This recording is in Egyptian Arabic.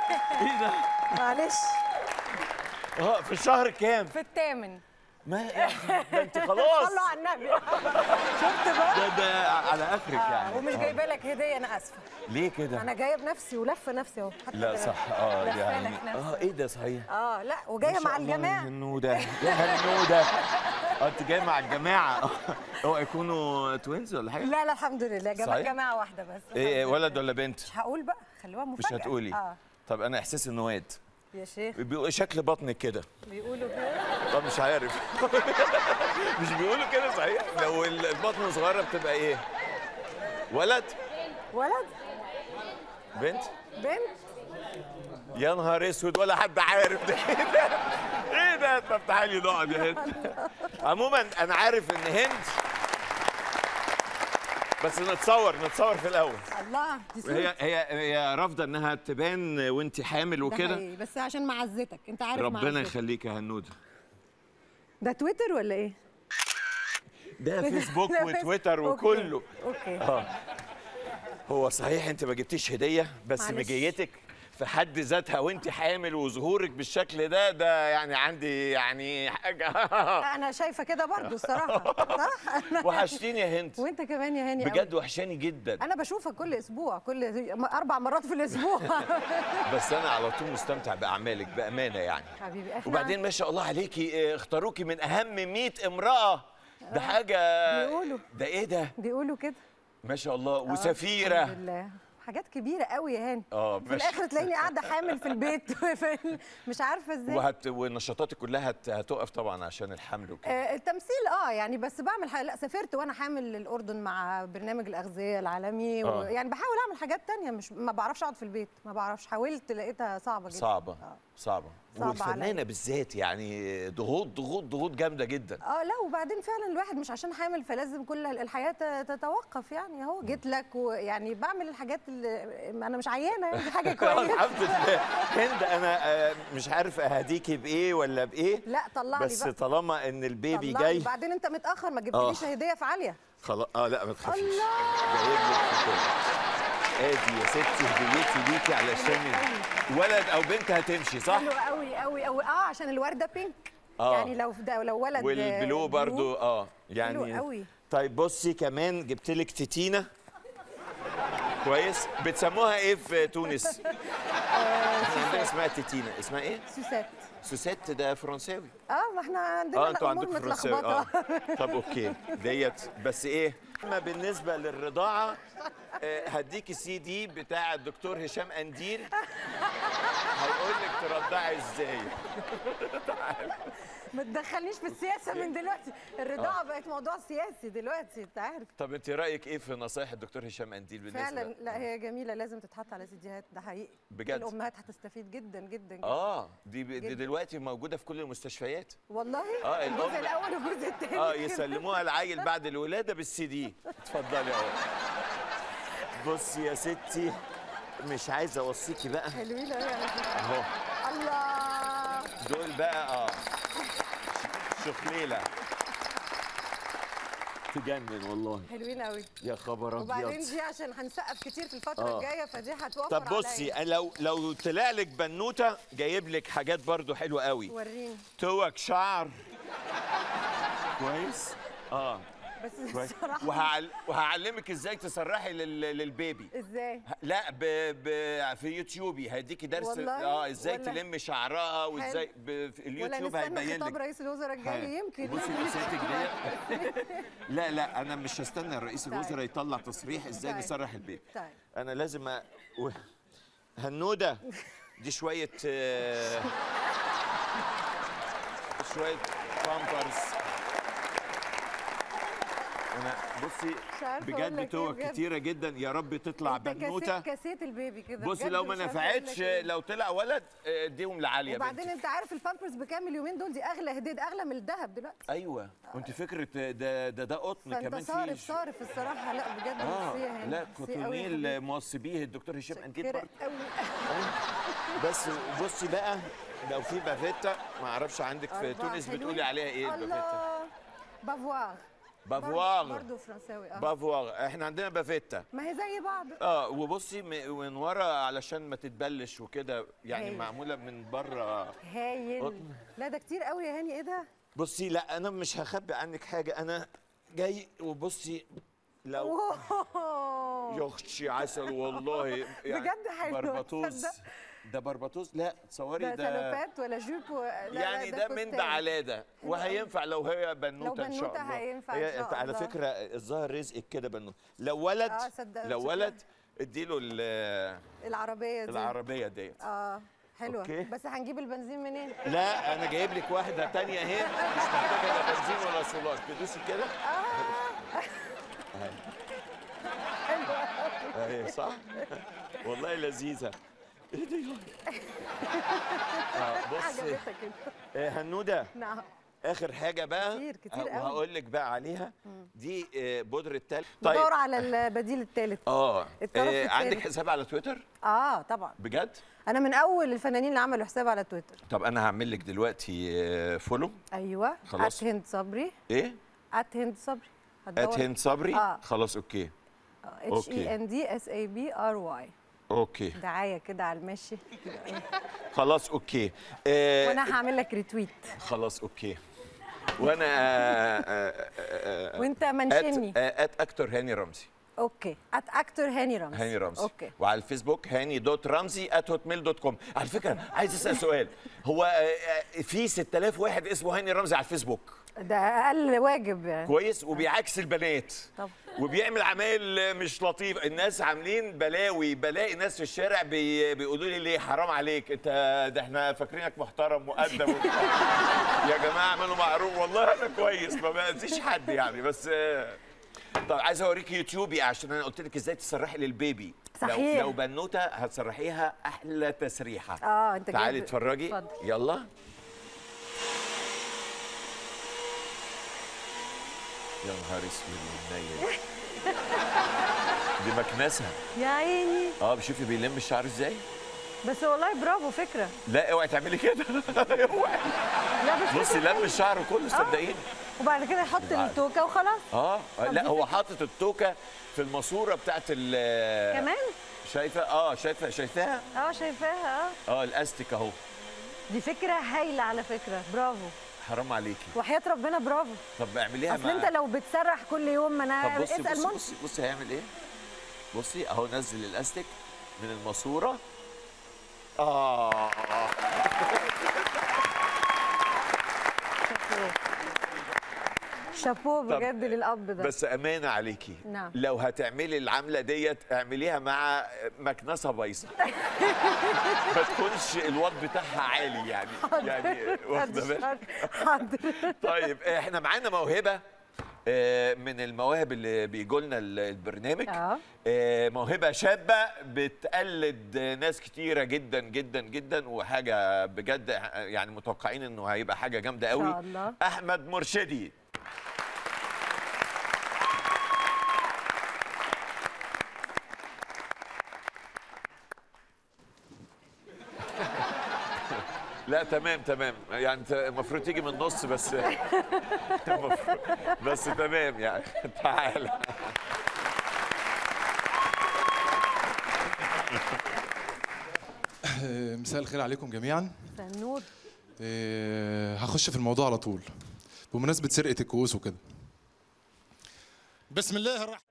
ايه ده؟ معلش اه في الشهر كام؟ في الثامن ما يا ده انت خلاص صلوا على النبي شفت بقى ده ده على اخرك يعني ومش آه. جايبه لك هديه انا اسفه ليه كده؟ انا جايه بنفسي ولفه نفسي اهو حتى لا كده. صح اه لفة يعني لك نفسي. اه ايه ده صحيح؟ اه لا وجايه ما شاء مع الله يا الجماعه هنودة يا هنودة اه انت جاي مع الجماعة اوعى يكونوا توينز ولا حاجة؟ لا لا الحمد لله جماعه صحيح؟ جماعه واحده بس ايه الحمد ولد لله. ولا بنت؟ مش هقول بقى خلوها مش مفاجاه هتقولي اه طب انا احساس انه واد يا شيخ بيقول شكل بطنك كده بيقولوا كده طب مش عارف مش بيقولوا كده صحيح لو البطن صغيرة بتبقى ايه؟ ولد؟ ولد بنت؟ بنت يا نهار اسود ولا حد عارف ده ايه ده؟ ايه ده؟ طب تعالي نقعد يا هند عموما انا عارف ان هند بس نتصور نتصور في الاول الله دي صورة. هي هي هي رافضه انها تبان وانت حامل ده وكده حقيقي، بس عشان معزتك انت عارف ربنا معزتك. يخليك يا هنوده ده تويتر ولا ايه؟ ده فيسبوك لا، وتويتر أوكي. وكله اوكي اه هو صحيح انت ما جبتيش هديه بس معلش. مجيتك في حد ذاتها وانت حامل وظهورك بالشكل ده ده يعني عندي يعني حاجه انا شايفه كده برضو الصراحه صح أنا- وحشتيني يا هند وانت كمان يا هاني أوي. بجد وحشاني جدا انا بشوفك كل اسبوع كل اربع مرات في الاسبوع بس انا على طول مستمتع باعمالك بامانه يعني حبيبي احنا وبعدين ما شاء الله عليكي اه، اختاروكي من اهم 100 امراه ده حاجه بيقولوا. ده ايه ده بيقولوا كده ما شاء الله الحمد وسفيره لله حاجات كبيره قوي يا هاني اه في الاخر تلاقيني قاعده حامل في البيت في- مش عارفه ازاي وهت... ونشاطاتك كلها هت... هتقف طبعا عشان الحمل وكده آه، التمثيل اه يعني بس بعمل حاجة لا سافرت وانا حامل للاردن مع برنامج الاغذيه العالمي آه. ويعني بحاول اعمل حاجات تانية مش ما بعرفش اقعد في البيت ما بعرفش حاولت لقيتها صعبه جدا صعبه آه. صعبه صعبة والفنانه عليا. بالذات يعني ضغوط ضغوط ضغوط جامده جدا اه لا وبعدين فعلا الواحد مش عشان حامل فلازم كل الحياه ت- تتوقف يعني اهو جيت لك ويعني بعمل الحاجات اللي انا مش عيانه يعني دي حاجه كويسه الحمد لله هند انا آه، مش عارف اهديكي بايه ولا بايه لا طلع لي بس بقى طالما ان البيبي طلع لي. جاي بعدين انت متاخر ما جبتليش هديه في عاليه خلاص اه لا ما تخافيش الله جايب لك في كله. ادي يا ستي هديتي ليكي علشان ولد او بنت هتمشي صح؟ حلو قوي قوي قوي اه عشان الورده بينك آه. يعني لو ده لو ولد والبلو برضو اه يعني حلو قوي. طيب بصي كمان جبت لك تيتينا كويس بتسموها ايه في تونس؟ احنا عندنا اسمها تيتينا اسمها ايه؟ سوسات سوسيت ده فرنساوي اه ما احنا عندنا اه انتوا الامور عندكم فرنساوي متلخبطه اه طب اوكي ديت بس ايه اما بالنسبه للرضاعه آه، هديكي السي دي بتاع الدكتور هشام انديل هيقول لك ترضعي ازاي ما تدخلنيش في السياسه من دلوقتي الرضاعه بقت موضوع سياسي دلوقتي انت عارف طب انت رايك ايه في نصايح الدكتور هشام انديل بالنسبه فعلا لا هي جميله لازم تتحط على سيديهات ده حقيقي بجد؟ الامهات هتستفيد جدا جدا, جداً. اه دي, ب- دي جدا. دلوقتي موجوده في كل المستشفيات والله آه، الأم- الجزء الاول والجزء الثاني اه يسلموها العيل بعد الولاده بالسي دي اتفضلي اهو بصي يا ستي مش عايزه اوصيكي بقى حلوين قوي على فكره اهو الله دول بقى اه شخليله تجنن والله حلوين قوي يا خبر وبعدين ابيض دي عشان هنسقف كتير في الفتره آه. الجايه فدي هتوفر طب بصي عليا. أنا لو لو طلع لك بنوته جايب لك حاجات برضو حلوه قوي وريني توك شعر كويس اه بس كويس الصراحه وهعل... وهعلمك ازاي تسرحي لل... للبيبي ازاي ه- لا ب... ب... في يوتيوبي هيديكي درس والله؟ اه ازاي ولا- تلم شعرها وازاي ب... في ولا اليوتيوب نستنى هيبين خطاب لك رئيس الوزراء الجاي يمكن بصي مسيرتك ديت لا لا انا مش هستنى رئيس الوزراء يطلع تصريح ازاي طيب. نسرح البيبي طيب انا لازم أ... و... هنوده دي شويه آه، شويه بامبرز انا بصي مش عارفة أقول لك بجد إيه توك بجد. كتيره جدا يا رب تطلع انت بنوته كسيت كسيت البيبي كده بصي بجد لو ما مش عارفة أقول لك نفعتش إيه. لو طلع ولد آه، اديهم لعاليه وبعدين بنتي انت عارف البامبرز بكام اليومين دول دي اغلى هديه اغلى من الذهب دلوقتي ايوه وانت فكره ده ده ده قطن فانت كمان صارف فيه صارف الصراحه لا بجد اه ميرسي يا هاني، لا ميرسي قوي يا كوتونيل حبيبي. موصي بيه الدكتور هشام انديل متشكرة برضه قوي بس بصي بقى لو في بافيتا ما اعرفش عندك في أربعة تونس حلوين. بتقولي عليها ايه البافيتا الله بافوار بافوار برضه فرنساوي اه بافوار احنا عندنا بافيتا ما هي زي بعض اه وبصي م- من ورا علشان ما تتبلش وكده يعني هايل. معموله من بره هايل قطن. لا ده كتير قوي يا هاني ايه ده بصي لا انا مش هخبي عنك حاجه انا جاي وبصي لو واو. يخشي عسل والله يعني بجد حلو، بربطوس تصدق؟ ده بربطوس لا تصوري ده ده سلوبات ولا جوب و... لا لا يعني ده من فستان. ده على ده وهينفع لو هي بنوته ان شاء بنوتة الله هينفع إن هي شاء على الله. فكره الظاهر رزقك كده بنوته لو ولد آه، صدق، لو شكراً. ولد اديله ال- العربيه دي العربيه ديت اه حلوه أوكي. بس هنجيب البنزين منين لا انا جايب لك واحده تانية اهي مش محتاجه لا بنزين ولا سولار تدوسي كده اهي صح والله لذيذه ايه دي آه، بصي عجبتك انت آه، هنوده نعم اخر حاجه بقى كتير- كتير قوي. وهقول لك بقى عليها دي آه، بودره تلج بدور على البديل الثالث اه الطرف آه، عندك التالت. حساب على تويتر اه طبعا بجد انا من اول الفنانين اللي عملوا حساب على تويتر طب انا هعمل لك دلوقتي آه، فولو ايوه خلاص. ات هند صبري ايه ات هند صبري ات هند صبري آه. خلاص اوكي اتش أوكي. اي ان دي اس اي بي ار واي اوكي دعايه كده على المشي خلاص اوكي آه، وانا هعمل لك ريتويت خلاص اوكي وانا آه، آه، آه، وانت آه، منشني ات آه، ات اكتور هاني رمزي اوكي ات اكتور هاني رمزي هاني رمزي اوكي وعلى الفيسبوك هاني دوت رمزي ات هوت ميل دوت كوم على فكره عايز اسال سؤال هو آه، آه، في 6000 واحد اسمه هاني رمزي على الفيسبوك ده اقل واجب يعني كويس وبيعكس البنات طب وبيعمل عمايل مش لطيفه الناس عاملين بلاوي بلاقي ناس في الشارع بي... بيقولوا لي ليه حرام عليك انت ده احنا فاكرينك محترم مؤدب يا جماعه اعملوا معروف والله انا كويس ما باذيش حد يعني بس آه، طب عايز اوريك يوتيوبي عشان انا قلت لك ازاي تسرحي للبيبي صحيح. لو, لو بنوته هتسرحيها احلى تسريحه اه انت تعالي جايب- اتفرجي اتفضل. يلا يا نهار اسود والنيل دي مكنسه يا عيني اه شوفي بيلم الشعر ازاي بس والله برافو فكره لا اوعي تعملي كده اوعي لا بس بصي لم الشعر كله صدقيني وبعد كده يحط التوكه وخلاص اه لا دي هو فكرة. حاطط التوكه في الماسوره بتاعت ال كمان شايفه اه شايفه شايفاها اه شايفاها اه اه الاستيك اهو دي فكره هايله على فكره برافو حرام عليكي وحياه ربنا برافو طب اعمليها اصل مع انت لو بتسرح كل يوم ما انا طب بصي اسال بصي منى بصي بصي هيعمل ايه بصي اهو نزل الاستيك من الماسوره اه شابوه طب بجد للاب ده بس امانه عليكي نعم. لو هتعملي العمله ديت اعمليها مع مكنسه بايظه ما تكونش الوات بتاعها عالي يعني يعني واخده بالك حاضر طيب احنا معانا موهبه آه، من المواهب اللي بيجوا لنا البرنامج اه. آه، موهبه شابه بتقلد ناس كتيره جدا جدا جدا وحاجه بجد يعني متوقعين انه هيبقى حاجه جامده قوي شاء الله. احمد مرشدي لا تمام تمام يعني انت المفروض تيجي من النص بس المفروض بس تمام يعني تعال آه، مساء الخير عليكم جميعا فنور آه، هخش في الموضوع على طول بمناسبة سرقة الكؤوس وكده بسم الله الرحمن